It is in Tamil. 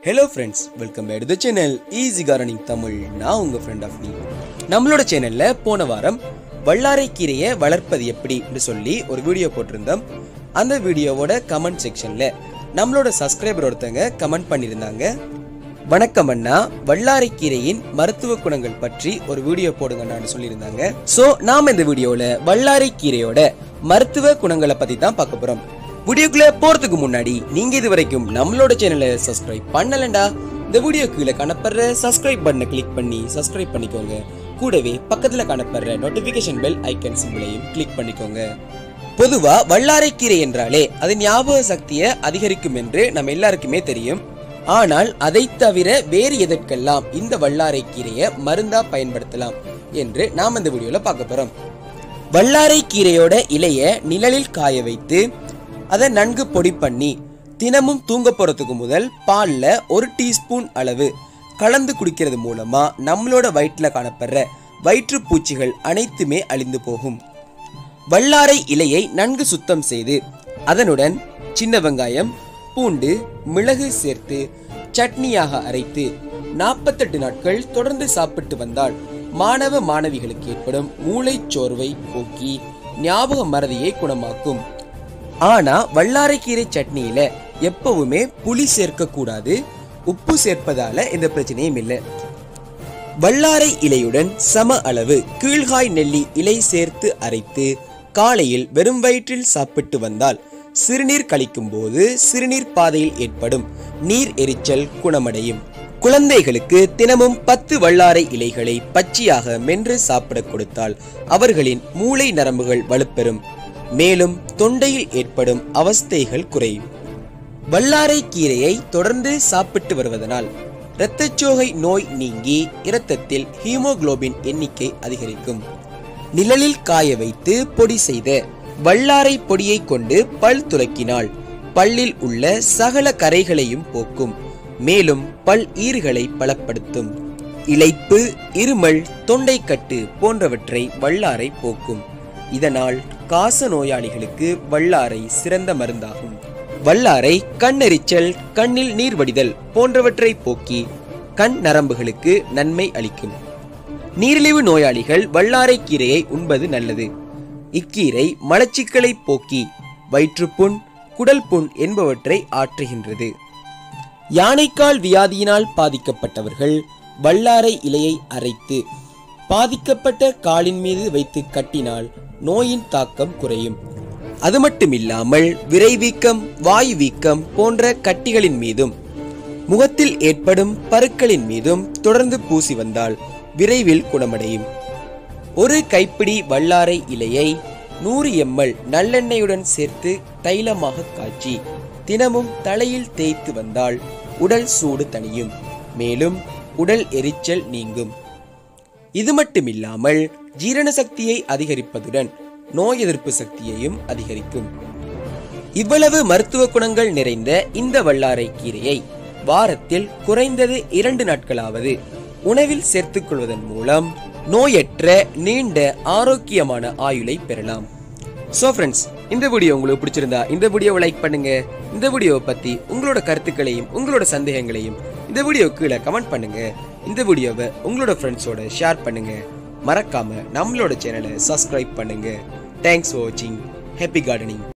hello friends welcome back to the channel easy gardening Tamil நான் உங்க ஃப்ரெண்ட் ஆஃப் நீ நம்மளோட சேனல்ல போன வாரம் வல்லாரை கீரையை வளர்ப்பது எப்படின்னு சொல்லி ஒரு வீடியோ போட்டிருந்தோம் அந்த வீடியோவோட கமெண்ட் செக்ஷன்ல நம்மளோட சப்ஸ்கிரைபர் ஒருத்தங்க கமெண்ட் பண்ணியிருந்தாங்க வணக்கம் அண்ணா வல்லாரை கீரையின் மருத்துவ குணங்கள் பற்றி ஒரு வீடியோ போடுங்கண்ணான்னு சொல்லியிருந்தாங்க சோ நாம இந்த வீடியோல வல்லாரை கீரையோட மருத்துவ குணங்களை பத்தி தான் பார்க்க போறோம் வீடியோக்குள்ள போறதுக்கு முன்னாடி நீங்க இது வரைக்கும் நம்மளோட சேனலை சப்ஸ்கிரைப் பண்ணலண்டா இந்த வீடியோ கீழே காணப்படுற சப்ஸ்கிரைப் பட்டனை கிளிக் பண்ணி சப்ஸ்கிரைப் பண்ணிக்கோங்க கூடவே பக்கத்துல காணப்படுற நோட்டிபிகேஷன் பெல் ஐக்கன் சிம்பிளையும் கிளிக் பண்ணிக்கோங்க பொதுவா வல்லாரைக்கீரை என்றாலே அது ஞாபக சக்தியை அதிகரிக்கும் என்று நம்ம எல்லாருக்குமே தெரியும் ஆனால் அதை தவிர வேறு எதற்கெல்லாம் இந்த வல்லாரைக்கீரையை மருந்தா பயன்படுத்தலாம் என்று நாம் இந்த வீடியோல பார்க்க போறோம் வல்லாரை கீரையோட இலைய நிழலில் காய வைத்து அதை நன்கு பொடி பண்ணி தினமும் தூங்க போறதுக்கு முதல் பால்ல ஒரு டீஸ்பூன் அளவு கலந்து குடிக்கிறது மூலமா நம்மளோட வயிற்றுல காணப்படுற வயிற்றுப்பூச்சிகள் அனைத்துமே அழிந்து போகும் வல்லாரை இலையை நன்கு சுத்தம் செய்து அதனுடன் சின்ன வெங்காயம் பூண்டு மிளகு சேர்த்து சட்னியாக அரைத்து நாற்பத்தெட்டு நாட்கள் தொடர்ந்து சாப்பிட்டு வந்தால் மாணவ மாணவிகளுக்கு ஏற்படும் மூளைச் சோர்வை போக்கி ஞாபக மறதியை குணமாக்கும் ஆனா வல்லாரைக்கீரை சட்னியில எப்பவுமே புளி சேர்க்க கூடாது உப்பு சேர்ப்பதால எந்த பிரச்சனையும் இல்லை வல்லாரை இலையுடன் சம அளவு கீழ்காய் நெல்லி இலை சேர்த்து அரைத்து காலையில் வெறும் வயிற்றில் சாப்பிட்டு வந்தால் சிறுநீர் கழிக்கும் போது சிறுநீர் பாதையில் ஏற்படும் நீர் எரிச்சல் குணமடையும் குழந்தைகளுக்கு தினமும் பத்து வல்லாரை இலைகளை பச்சையாக மென்று சாப்பிட கொடுத்தால் அவர்களின் மூளை நரம்புகள் வலுப்பெறும் மேலும் தொண்டையில் ஏற்படும் அவஸ்தைகள் குறையும் வல்லாரை கீரையை தொடர்ந்து சாப்பிட்டு வருவதனால் இரத்தச்சோகை நோய் நீங்கி இரத்தத்தில் ஹீமோகுளோபின் எண்ணிக்கை அதிகரிக்கும் நிழலில் காய வைத்து பொடி செய்த வல்லாரை பொடியை கொண்டு பல் துலக்கினால் பல்லில் உள்ள சகல கரைகளையும் போக்கும் மேலும் பல் ஈறுகளை பலப்படுத்தும் இளைப்பு இருமல் தொண்டைக்கட்டு போன்றவற்றை வல்லாரை போக்கும் இதனால் காச நோயாளிகளுக்கு வல்லாரை சிறந்த மருந்தாகும் வல்லாரை கண்ணெரிச்சல் கண்ணில் நீர் வடிதல் போன்றவற்றை போக்கி கண் நரம்புகளுக்கு நன்மை அளிக்கும் நீரிழிவு நோயாளிகள் வல்லாரை கீரையை உண்பது நல்லது இக்கீரை மலச்சிக்கலை போக்கி வயிற்றுப்புண் குடல் புண் என்பவற்றை ஆற்றுகின்றது யானைக்கால் வியாதியினால் பாதிக்கப்பட்டவர்கள் வல்லாரை இலையை அரைத்து பாதிக்கப்பட்ட காலின் மீது வைத்து கட்டினால் நோயின் தாக்கம் குறையும் அது மட்டுமில்லாமல் விரைவீக்கம் வாயு வீக்கம் போன்ற கட்டிகளின் மீதும் முகத்தில் ஏற்படும் பருக்களின் மீதும் தொடர்ந்து பூசி வந்தால் விரைவில் குணமடையும் ஒரு கைப்பிடி வல்லாரை இலையை நூறு எம்எல் நல்லெண்ணெயுடன் சேர்த்து தைலமாக காய்ச்சி தினமும் தலையில் தேய்த்து வந்தால் உடல் சூடு தணியும் மேலும் உடல் எரிச்சல் நீங்கும் இது மட்டுமில்லாமல் ஜீரண சக்தியை அதிகரிப்பதுடன் நோய் எதிர்ப்பு சக்தியையும் அதிகரிக்கும் இவ்வளவு மருத்துவ குணங்கள் நிறைந்த இந்த வல்லாரை கீரையை வாரத்தில் குறைந்தது இரண்டு நாட்களாவது உணவில் சேர்த்துக் கொள்வதன் மூலம் நோயற்ற நீண்ட ஆரோக்கியமான ஆயுளை பெறலாம் ஸோ ஃப்ரெண்ட்ஸ் இந்த வீடியோ உங்களுக்கு பிடிச்சிருந்தா இந்த வீடியோவை லைக் பண்ணுங்க இந்த வீடியோவை பத்தி உங்களோட கருத்துக்களையும் உங்களோட சந்தேகங்களையும் இந்த வீடியோ கீழே கமெண்ட் பண்ணுங்க இந்த வீடியோவை உங்களோட ஃப்ரெண்ட்ஸோட ஷேர் பண்ணுங்க மறக்காம நம்மளோட சேனலை சப்ஸ்கிரைப் பண்ணுங்க தேங்க்ஸ் ஃபார் வாட்சிங் ஹாப்பி கார்டனிங்